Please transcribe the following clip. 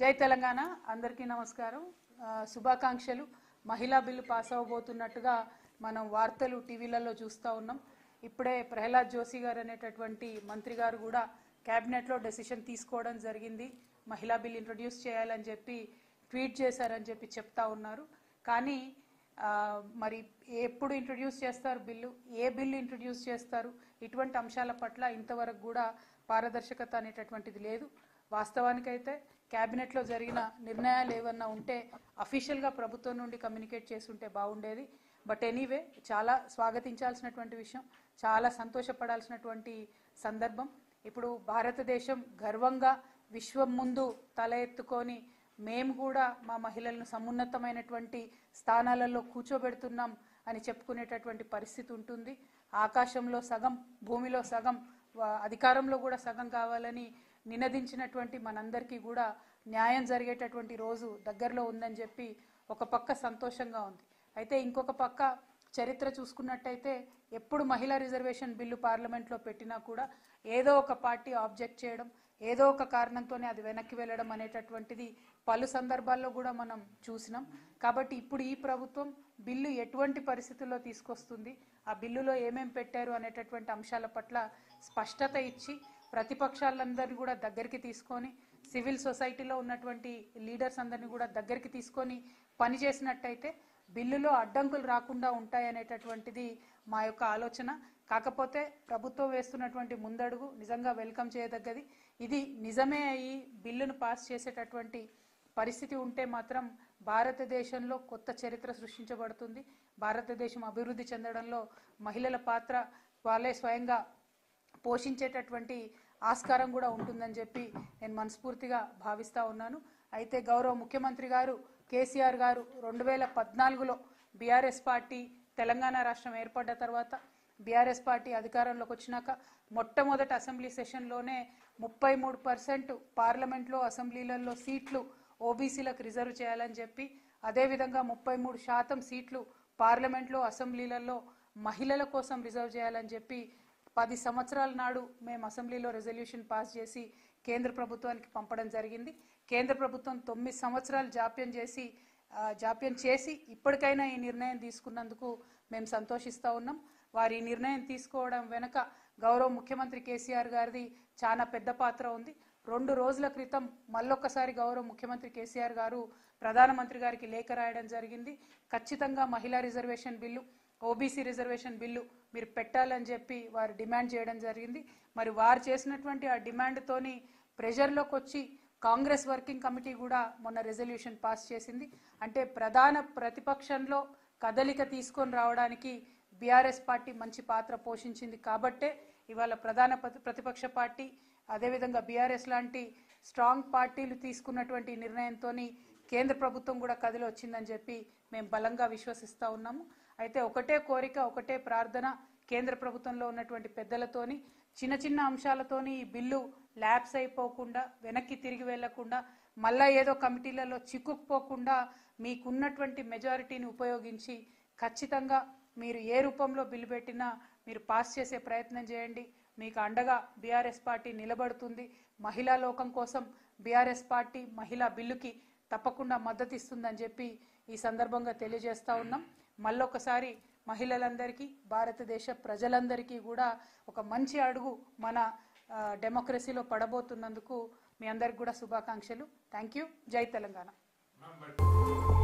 జై తెలంగాణ అందరికీ నమస్కారం ఆ, శుభాకాంక్షలు మహిళా బిల్లు పాస్ అవ్వబోతున్నట్టుగా మనం వార్తలు టీవీలలో చూస్తూ ఉన్నాం ఇప్పుడే ప్రహ్లాద్ జోషి గారు అనేటటువంటి మంత్రి గారు కూడా క్యాబినెట్లో డెసిషన్ తీసుకోవడం జరిగింది మహిళా బిల్ ఇంట్రొడ్యూస్ చేయాలని చెప్పి ట్వీట్ చేశారని చెప్పి చెప్తా ఉన్నారు కానీ ఆ, మరి ఎప్పుడు ఇంట్రొడ్యూస్ చేస్తారు బిల్లు ఏ బిల్లు ఇంట్రొడ్యూస్ చేస్తారు ఇటువంటి అంశాల పట్ల ఇంతవరకు కూడా పారదర్శకత అనేటటువంటిది లేదు వాస్తవానికైతే క్యాబినెట్లో జరిగిన నిర్ణయాలు ఏమన్నా ఉంటే అఫీషియల్గా ప్రభుత్వం నుండి కమ్యూనికేట్ చేస్తుంటే బాగుండేది బట్ ఎనీవే చాలా స్వాగతించాల్సినటువంటి విషయం చాలా సంతోషపడాల్సినటువంటి సందర్భం ఇప్పుడు భారతదేశం గర్వంగా విశ్వం ముందు తల ఎత్తుకొని మేము కూడా మా మహిళలను సమున్నతమైనటువంటి స్థానాలలో కూర్చోబెడుతున్నాం అని చెప్పుకునేటటువంటి పరిస్థితి ఉంటుంది ఆకాశంలో సగం భూమిలో సగం వా- అధికారంలో కూడా సగం కావాలని నినదించినటువంటి మనందరికీ కూడా న్యాయం జరిగేటటువంటి రోజు దగ్గరలో ఉందని చెప్పి ఒక పక్క సంతోషంగా ఉంది అయితే ఇంకొక పక్క చరిత్ర చూసుకున్నట్టయితే ఎప్పుడు మహిళా రిజర్వేషన్ బిల్లు పార్లమెంట్లో పెట్టినా కూడా ఏదో ఒక పార్టీ ఆబ్జెక్ట్ చేయడం ఏదో ఒక కారణంతోనే అది వెనక్కి వెళ్ళడం అనేటటువంటిది పలు సందర్భాల్లో కూడా మనం చూసినాం కాబట్టి ఇప్పుడు ఈ ప్రభుత్వం బిల్లు ఎటువంటి పరిస్థితుల్లో తీసుకొస్తుంది ఆ బిల్లులో ఏమేం పెట్టారు అనేటటువంటి అంశాల పట్ల స్పష్టత ఇచ్చి ప్రతిపక్షాలందరినీ కూడా దగ్గరికి తీసుకొని సివిల్ సొసైటీలో ఉన్నటువంటి లీడర్స్ అందరినీ కూడా దగ్గరికి తీసుకొని పనిచేసినట్టయితే బిల్లులో అడ్డంకులు రాకుండా ఉంటాయనేటటువంటిది మా యొక్క ఆలోచన కాకపోతే ప్రభుత్వం వేస్తున్నటువంటి ముందడుగు నిజంగా వెల్కమ్ చేయదగ్గది ఇది నిజమే అయ్యి బిల్లును పాస్ చేసేటటువంటి పరిస్థితి ఉంటే మాత్రం భారతదేశంలో కొత్త చరిత్ర సృష్టించబడుతుంది భారతదేశం అభివృద్ధి చెందడంలో మహిళల పాత్ర వాళ్ళే స్వయంగా పోషించేటటువంటి ఆస్కారం కూడా ఉంటుందని చెప్పి నేను మనస్ఫూర్తిగా భావిస్తా ఉన్నాను అయితే గౌరవ ముఖ్యమంత్రి గారు కేసీఆర్ గారు రెండు వేల పద్నాలుగులో బీఆర్ఎస్ పార్టీ తెలంగాణ రాష్ట్రం ఏర్పడ్డ తర్వాత బీఆర్ఎస్ పార్టీ అధికారంలోకి వచ్చినాక మొట్టమొదటి అసెంబ్లీ సెషన్లోనే ముప్పై మూడు పర్సెంట్ పార్లమెంట్లో అసెంబ్లీలలో సీట్లు ఓబీసీలకు రిజర్వ్ చేయాలని చెప్పి అదేవిధంగా ముప్పై మూడు శాతం సీట్లు పార్లమెంట్లో అసెంబ్లీలలో మహిళల కోసం రిజర్వ్ చేయాలని చెప్పి పది సంవత్సరాల నాడు మేము అసెంబ్లీలో రెజల్యూషన్ పాస్ చేసి కేంద్ర ప్రభుత్వానికి పంపడం జరిగింది కేంద్ర ప్రభుత్వం తొమ్మిది సంవత్సరాలు జాప్యం చేసి ఆ, జాప్యం చేసి ఇప్పటికైనా ఈ నిర్ణయం తీసుకున్నందుకు మేము సంతోషిస్తూ ఉన్నాం వారి ఈ నిర్ణయం తీసుకోవడం వెనుక గౌరవ ముఖ్యమంత్రి కేసీఆర్ గారిది చాలా పెద్ద పాత్ర ఉంది రెండు రోజుల క్రితం మళ్ళొక్కసారి గౌరవ ముఖ్యమంత్రి కేసీఆర్ గారు ప్రధానమంత్రి గారికి లేఖ రాయడం జరిగింది ఖచ్చితంగా మహిళా reservation bill OBC reservation bill మీరు పెట్టాలని చెప్పి వారు డిమాండ్ చేయడం జరిగింది మరి వారు చేసినటువంటి ఆ డిమాండ్తోని ప్రెషర్లోకి వచ్చి కాంగ్రెస్ వర్కింగ్ కమిటీ కూడా మొన్న రెజల్యూషన్ పాస్ చేసింది అంటే ప్రధాన ప్రతిపక్షంలో కదలిక తీసుకొని రావడానికి బీఆర్ఎస్ పార్టీ మంచి పాత్ర పోషించింది కాబట్టే ఇవాళ ప్రధాన ప్రతి- ప్రతిపక్ష పార్టీ అదేవిధంగా బీఆర్ఎస్ లాంటి స్ట్రాంగ్ పార్టీలు తీసుకున్నటువంటి నిర్ణయంతో కేంద్ర ప్రభుత్వం కూడా కదిలి వచ్చిందని చెప్పి మేము బలంగా విశ్వసిస్తూ ఉన్నాము అయితే ఒకటే కోరిక ఒకటే ప్రార్థన కేంద్ర ప్రభుత్వంలో ఉన్నటువంటి పెద్దలతోని చిన్న చిన్న అంశాలతోని ఈ బిల్లు ల్యాబ్స్ అయిపోకుండా వెనక్కి తిరిగి వెళ్లకుండా మళ్ళా ఏదో కమిటీలలో చిక్కుకుపోకుండా మీకున్నటువంటి మెజారిటీని ఉపయోగించి ఖచ్చితంగా మీరు ఏ రూపంలో బిల్లు పెట్టినా మీరు పాస్ చేసే ప్రయత్నం చేయండి మీకు అండగా బీఆర్ఎస్ పార్టీ నిలబడుతుంది మహిళా లోకం కోసం బీఆర్ఎస్ పార్టీ మహిళా బిల్లుకి తప్పకుండా మద్దతు ఇస్తుందని చెప్పి ఈ సందర్భంగా తెలియజేస్తా ఉన్నాం మళ్ళొకసారి మహిళలందరికీ భారతదేశ ప్రజలందరికీ కూడా ఒక మంచి అడుగు మన ఆ, డెమోక్రసీలో పడబోతున్నందుకు మీ అందరికి కూడా శుభాకాంక్షలు థ్యాంక్ యూ జై తెలంగాణ Ma'am, but